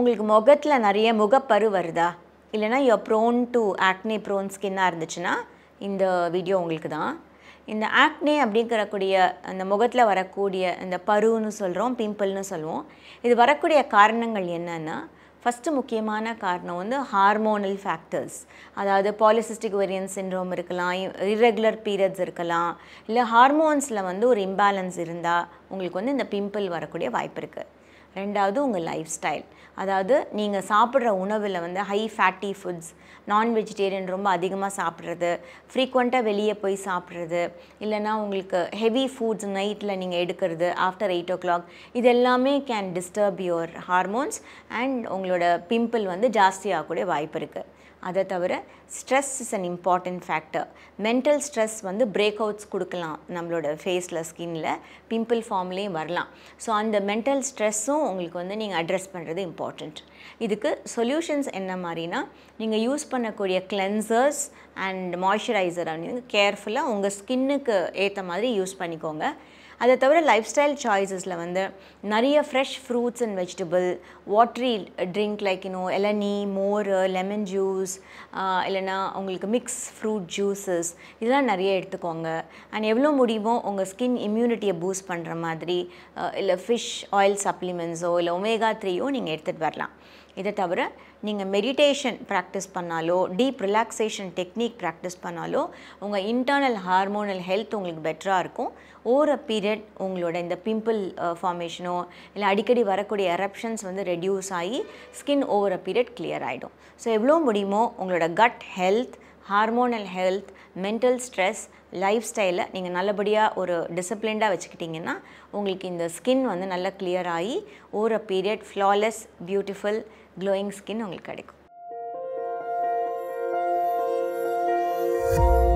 உங்களுக்கு முகத்தில் நிறைய முகப்பரு வருதா இல்லைனா you prone to acne prone ஸ்கின்னாக இருந்துச்சுன்னா இந்த வீடியோ உங்களுக்கு தான் இந்த ஆக்னே அப்படிங்கிறக்கூடிய அந்த முகத்தில் வரக்கூடிய இந்த பருன்னு சொல்கிறோம் பிம்பிள்னு சொல்லுவோம் இது வரக்கூடிய காரணங்கள் என்னென்னா ஃபஸ்ட்டு முக்கியமான காரணம் வந்து ஹார்மோனல் ஃபேக்டர்ஸ் அதாவது பாலிசிஸ்டிக் வேரியன்ஸ் சின்ரோம் இருக்கலாம் இரெகுலர் பீரியட்ஸ் இருக்கலாம் இல்லை ஹார்மோன்ஸில் வந்து ஒரு இம்பேலன்ஸ் இருந்தால் உங்களுக்கு வந்து இந்த பிம்பிள் வரக்கூடிய வாய்ப்பு இருக்குது ரெண்டாவது உங்கள் லைஃப் ஸ்டைல் அதாவது நீங்கள் சாப்பிட்ற உணவில் வந்து ஹை ஃபேட்டி ஃபுட்ஸ் நான் வெஜிடேரியன் ரொம்ப அதிகமாக சாப்பிட்றது ஃப்ரீக்வெண்ட்டாக வெளியே போய் சாப்பிட்றது இல்லைனா உங்களுக்கு ஹெவி ஃபுட்ஸ் நைட்டில் நீங்கள் எடுக்கிறது ஆஃப்டர் எயிட் ஓ கிளாக் இது எல்லாமே can disturb your hormones and உங்களோட பிம்பிள் வந்து ஜாஸ்தியாகக்கூடிய வாய்ப்பு இருக்குது அதை தவிர stress is an important factor mental stress வந்து பிரேக் அவுட்ஸ் கொடுக்கலாம் நம்மளோட ஃபேஸில் ஸ்கின்னில் பிம்பிள் ஃபார்ம்லேயும் வரலாம் ஸோ அந்த மென்டல் ஸ்ட்ரெஸ்ஸும் உங்களுக்கு வந்து நீங்கள் அட்ரஸ் பண்ணுறது இம்பார்ட்டண்ட் இதுக்கு சொல்யூஷன்ஸ் என்ன மாதிரினா நீங்கள் யூஸ் பண்ணக்கூடிய கிளென்சர்ஸ் அண்ட் மாய்ஸ்சரைசர் அப்படின்னு கேர்ஃபுல்லாக உங்கள் ஸ்கின்னுக்கு ஏற்ற மாதிரி யூஸ் பண்ணிக்கோங்க அதை தவிர லைஃப் ஸ்டைல் சாய்ஸஸில் வந்து நிறைய fresh fruits and vegetable watery drink like இன்னும் இளநீ மோர் லெமன் ஜூஸ் இல்லைனா உங்களுக்கு மிக்ஸ் ஃப்ரூட் ஜூஸஸ் இதெல்லாம் நிறைய எடுத்துக்கோங்க அண்ட் எவ்வளோ முடியுமோ உங்கள் ஸ்கின் இம்யூனிட்டியை பூஸ்ட் பண்ணுற மாதிரி இல்லை ஃபிஷ் ஆயில் சப்ளிமெண்ட்ஸோ இல்லை ஒமேகா த்ரீயோ நீங்கள் எடுத்துகிட்டு வரலாம் இதை தவிர நீங்கள் மெடிடேஷன் ப்ராக்டிஸ் பண்ணாலோ டீப் ரிலாக்ஸேஷன் டெக்னிக் ப்ராக்டிஸ் பண்ணாலோ உங்கள் இன்டர்னல் ஹார்மோனல் ஹெல்த் உங்களுக்கு பெட்டராக இருக்கும் ஓவர் அ பீரியட் உங்களோட இந்த பிம்பிள் ஃபார்மேஷனோ இல்லை அடிக்கடி வரக்கூடிய எரப்ஷன்ஸ் வந்து ரெடியூஸ் ஆகி skin over a period clear ஆகிடும் ஸோ எவ்வளோ முடியுமோ உங்களோட gut health hormonal health mental stress life ஸ்டைலை நீங்கள் நல்லபடியாக ஒரு டிசிப்ளின்டாக வச்சுக்கிட்டிங்கன்னா உங்களுக்கு இந்த ஸ்கின் வந்து நல்லா கிளியர் ஆகி over a period flawless beautiful glowing skin உங்களுக்கு கிடைக்கும்